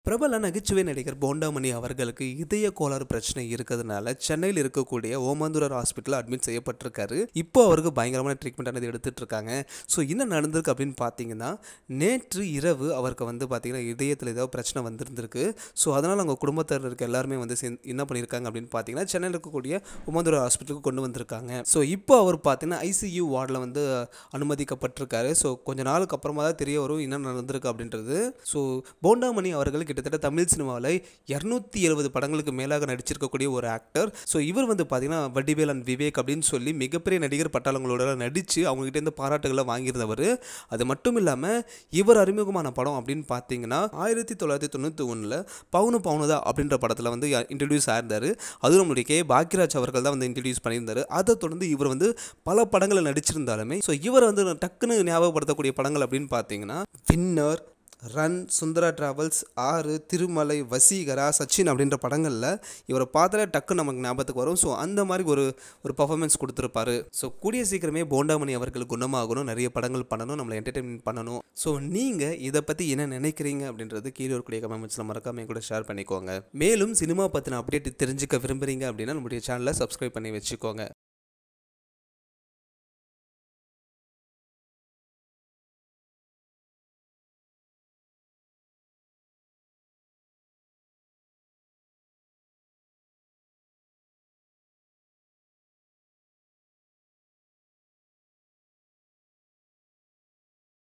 பிரபல நகைச்சுவை நடிகர் போண்டாமணி அவர்களுக்கு இதய கோளாறு பிரச்சனை இருக்கிறதுனால சென்னையில் இருக்கக்கூடிய ஓமந்தூரர் ஹாஸ்பிட்டலில் அட்மிட் செய்யப்பட்டிருக்காரு இப்போ அவருக்கு பயங்கரமான ட்ரீட்மெண்ட் ஆனது எடுத்துட்டு இருக்காங்க ஸோ என்ன நடந்திருக்கு அப்படின்னு பார்த்தீங்கன்னா நேற்று இரவு அவருக்கு வந்து பார்த்தீங்கன்னா இதயத்தில் ஏதோ பிரச்சனை வந்திருந்திருக்கு ஸோ அதனால் அவங்க குடும்பத்தில் இருக்க எல்லாருமே வந்து சேர்ந்து என்ன பண்ணியிருக்காங்க அப்படின்னு பார்த்தீங்கன்னா சென்னையில் இருக்கக்கூடிய ஓமந்தூரர் ஹாஸ்பிட்டலுக்கு கொண்டு வந்திருக்காங்க ஸோ இப்போ அவர் பார்த்தீங்கன்னா ஐசியூ வார்டில் வந்து அனுமதிக்கப்பட்டிருக்காரு ஸோ கொஞ்ச நாளுக்கு அப்புறமா தான் தெரிய வரும் என்ன நடந்திருக்கு அப்படின்றது ஸோ போண்டாமணி அவர்கள் கிட்டத்தட்ட தமிழ் சினிமாவில் இரநூத்தி எழுபது படங்களுக்கு மேலாக நடிச்சிருக்கக்கூடிய ஒரு ஆக்டர் ஸோ இவர் வந்து பார்த்தீங்கன்னா வடிவேல் அண்ட் விவேக் அப்படின்னு சொல்லி மிகப்பெரிய நடிகர் பட்டாளங்களோட நடித்து அவங்ககிட்ட பாராட்டுகளை வாங்கியிருந்தவர் அது மட்டும் இல்லாமல் இவர் அறிமுகமான படம் அப்படின்னு பார்த்தீங்கன்னா ஆயிரத்தி தொள்ளாயிரத்தி தொண்ணூற்றி ஒன்றில் பவுனு பவுனுதா அப்படின்ற படத்தில் வந்து இன்ட்ரடியூஸ் ஆயிருந்தார் அதுவும் நம்மளுடைய கே பாக்யராஜ் அவர்கள் தான் வந்து இன்ட்ரடியூஸ் பண்ணியிருந்தார் அதை தொடர்ந்து இவர் வந்து பல படங்களை நடிச்சிருந்தாலுமே ஸோ இவர் வந்து டக்குன்னு ஞாபகப்படுத்தக்கூடிய படங்கள் அப்படின்னு பார்த்தீங்கன்னா வின்னர் ரன் சுந்தரா டிராவல்ஸ் ஆறு திருமலை வசீகரா சச்சின் அப்படின்ற படங்களில் இவரை பார்த்தாலே டக்கு நமக்கு ஞாபகத்துக்கு வரும் ஸோ அந்த மாதிரி ஒரு ஒரு பர்ஃபார்மன்ஸ் கொடுத்துருப்பாரு ஸோ கூடிய சீக்கிரமே போண்டாமணி அவர்கள் குணமாகணும் நிறைய படங்கள் பண்ணணும் நம்மளை என்டர்டெயின்மெண்ட் பண்ணணும் ஸோ நீங்கள் இதை பற்றி என்ன நினைக்கிறீங்க அப்படின்றது கீழே இருக்கக்கூடிய கமெண்ட்ஸில் மறக்காம என் கூட ஷேர் பண்ணிக்கோங்க மேலும் சினிமா பற்றின அப்டேட் தெரிஞ்சுக்க விரும்புறீங்க அப்படின்னா நம்முடைய சேனலை சப்ஸ்கிரைப் பண்ணி வச்சுக்கோங்க